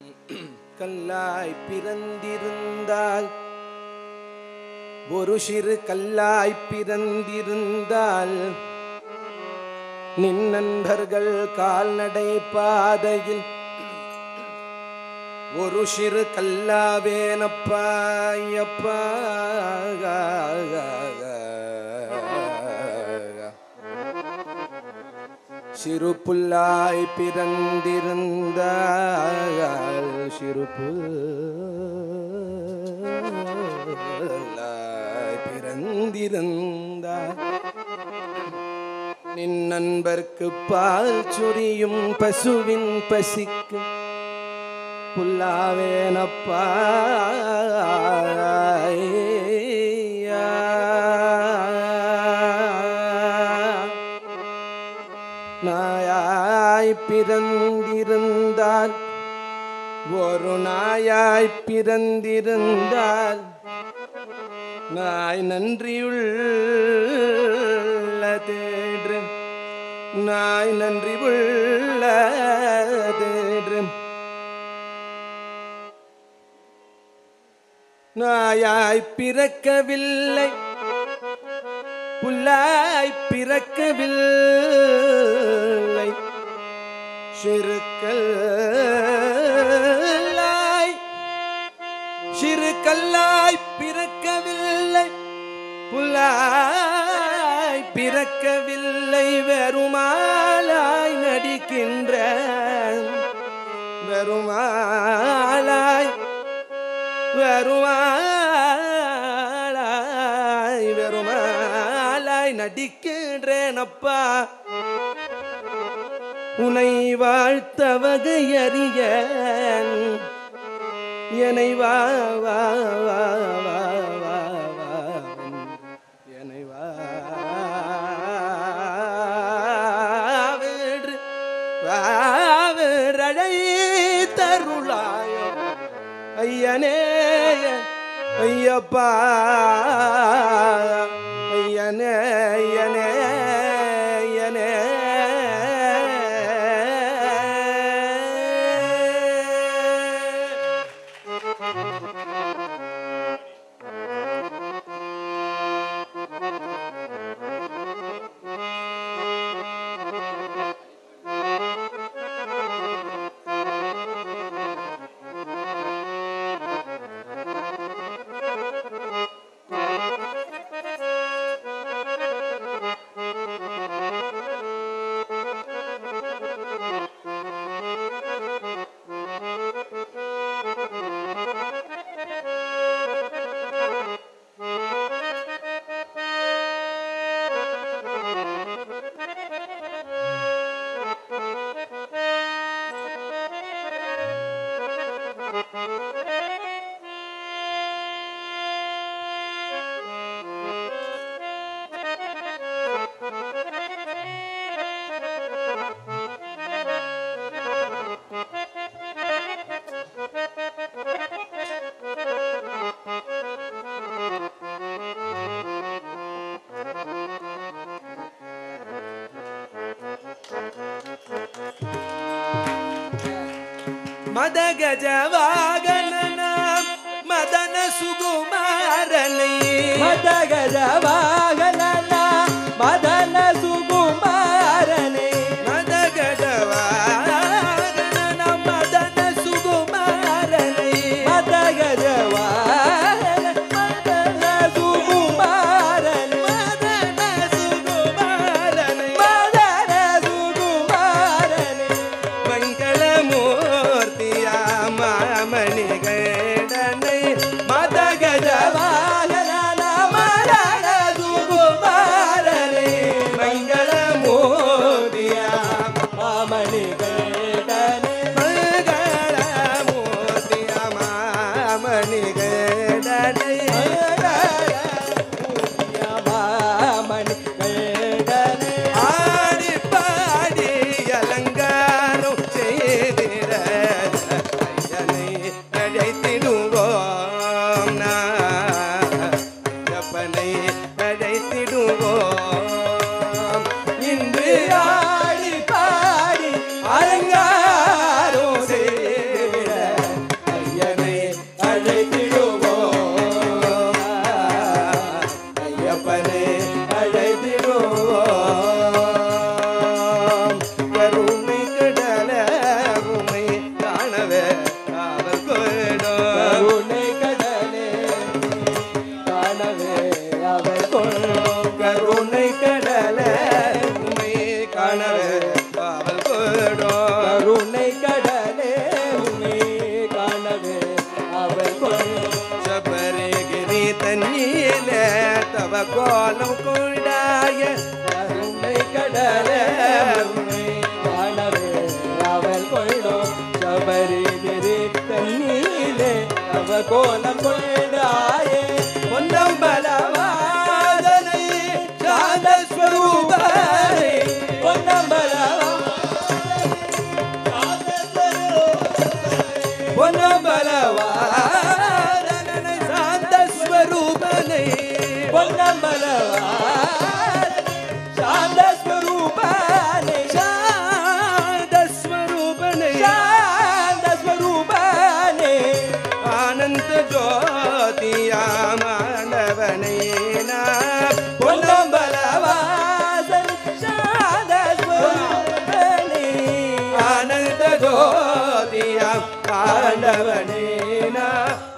கல்லாய் பிறந்திருந்தால் ஒரு சிறு கல்லாய் பிறந்திருந்தால் நின் நண்பர்கள் கால்நடை பாதையில் ஒரு சிறு கல்லாவேனப்பா ஐயப்பா சிறு புல்லாய் பிறந்திருந்தால் சிறு புல்லாய் பிறந்திருந்தால் நின் நண்பர்க்கு பால் சொரியும் பசுவின் பசிக்கு புல்லாவேனப்பா நாயாய் பிறந்திருந்தால் ஒரு நாயாய் பிறந்திருந்தால் நாய் நன்றியுள்ள தேடு நாய் நன்றி உள்ள தேடு நாயாய் பிறக்கவில்லை புல்லாய் பிறக்கவில்லை சிறுக்கல்லாய் சிறுகல்லாய் பிறக்கவில்லை புல்லாய் பிறக்கவில்லை வெறுமாலாய் நடிக்கின்ற வெறுமாலாய் வெறுமாலாய் வெறுமாலாய் நடிக்கின்றேனப்பா உனை வாழ்த்த வகையறிய என்னை வா வா வா வா வா வா என்னை வா வேறு வாவரழை தருளாயோ ஐயனே ஐயப்பா ஐயனே ஐயனே ஐயனே மதகஜ வாகனன மதன சுகுமாரனை மதகஜ வாகனன மதன சுகுமாரனே மதகஜ வாகனன மதன சுகுமாரனை மதகஜ வாகன மதன சுகுமாரனே மதன சுகுமாரனை மதன சுகுமாரனே மங்களமூர்த்தியா மாமணி கேடனை மதகஜ வாகனன மதன சுகுமாரனே கோலம் கொண்டாயே பொன்னம்பலவாதனை சாந்தஸ்வரூபனை பொன்னம்பலவா பொன்னம்பலவாதனை சாந்தஸ்வரூபனை பொன்னம்பலவா சாந்தஸ்வரூபனை சாந்தஸ்வரூபனை சாந்தஸ்வரூபனை ஆனந்த ஜோதியாமானவனை பொன்னம்பலவாசன் சாந்தஸ்வரூபனை ஆனந்த ஜோதியாம் ஆண்டவனே